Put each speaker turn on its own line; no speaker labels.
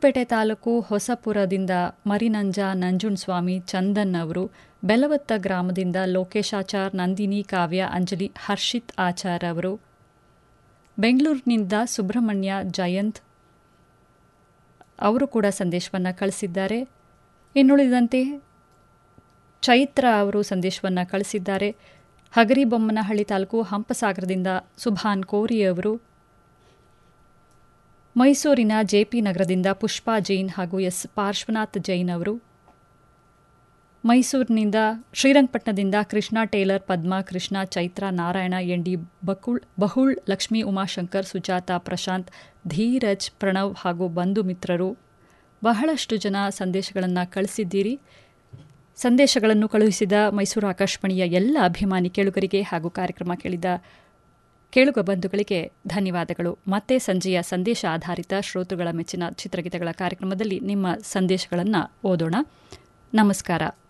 ಗುಂಡ್ಲುಪೇಟೆ ತಾಲೂಕು ಹೊಸಪುರದಿಂದ ಮರಿನಂಜ ನಂಜುಂಡಸ್ವಾಮಿ ಚಂದನ್ ಅವರು ಬೆಲವತ್ತ ಗ್ರಾಮದಿಂದ ಲೋಕೇಶಾಚಾರ್ ನಂದಿನಿ ಕಾವ್ಯ ಅಂಜಲಿ ಹರ್ಷಿತ್ ಆಚಾರ್ ಅವರು ಬೆಂಗಳೂರಿನಿಂದ ಸುಬ್ರಹ್ಮಣ್ಯ ಜಯಂತ್ ಅವರು ಕೂಡ ಸಂದೇಶವನ್ನು ಕಳಿಸಿದ್ದಾರೆ ಇನ್ನುಳಿದಂತೆ ಚೈತ್ರ ಅವರು ಸಂದೇಶವನ್ನು ಕಳಿಸಿದ್ದಾರೆ ಹಗರಿಬೊಮ್ಮನಹಳ್ಳಿ ತಾಲೂಕು ಹಂಪಸಾಗರದಿಂದ ಸುಭಾನ್ ಕೋರಿ ಅವರು ಮೈಸೂರಿನ ಜೆಪಿ ನಗರದಿಂದ ಪುಷ್ಪಾ ಜೈನ್ ಹಾಗೂ ಎಸ್ ಪಾರ್ಶ್ವನಾಥ್ ಜೈನ್ ಅವರು ಮೈಸೂರಿನಿಂದ ಶ್ರೀರಂಗಪಟ್ಟಣದಿಂದ Krishna tailor Padma Krishna Chaitra Narayana N D Bakul Bahul Lakshmi Umashankar Sujatha Prashanth Dheeraj Pranav ಹಾಗೂ ಬಂಧು ಮಿತ್ರರು ಬಹಳಷ್ಟು ಜನ ಸಂದೇಶಗಳನ್ನು ಕಳಿಸಿದ್ದೀರಿ ಸಂದೇಶಗಳನ್ನು ಕಳುಹಿಸಿದ ಮೈಸೂರು ಆಕಾಶವಾಣಿಯ ಎಲ್ಲ ಅಭಿಮಾನಿ ಕೇಳುಗರಿಗೆ ಹಾಗೂ ಕಾರ್ಯಕ್ರಮ ಕೇಳಿದ ಕೇಳುಗ ಬಂಧುಗಳಿಗೆ ಧನ್ಯವಾದಗಳು ಮತ್ತೆ ಸಂಜೆಯ ಸಂದೇಶ ಆಧಾರಿತ ಶ್ರೋತೃಗಳ ಮೆಚ್ಚಿನ ಚಿತ್ರಗೀತೆಗಳ ಕಾರ್ಯಕ್ರಮದಲ್ಲಿ ನಿಮ್ಮ ಸಂದೇಶಗಳನ್ನು ಓದೋಣ ನಮಸ್ಕಾರ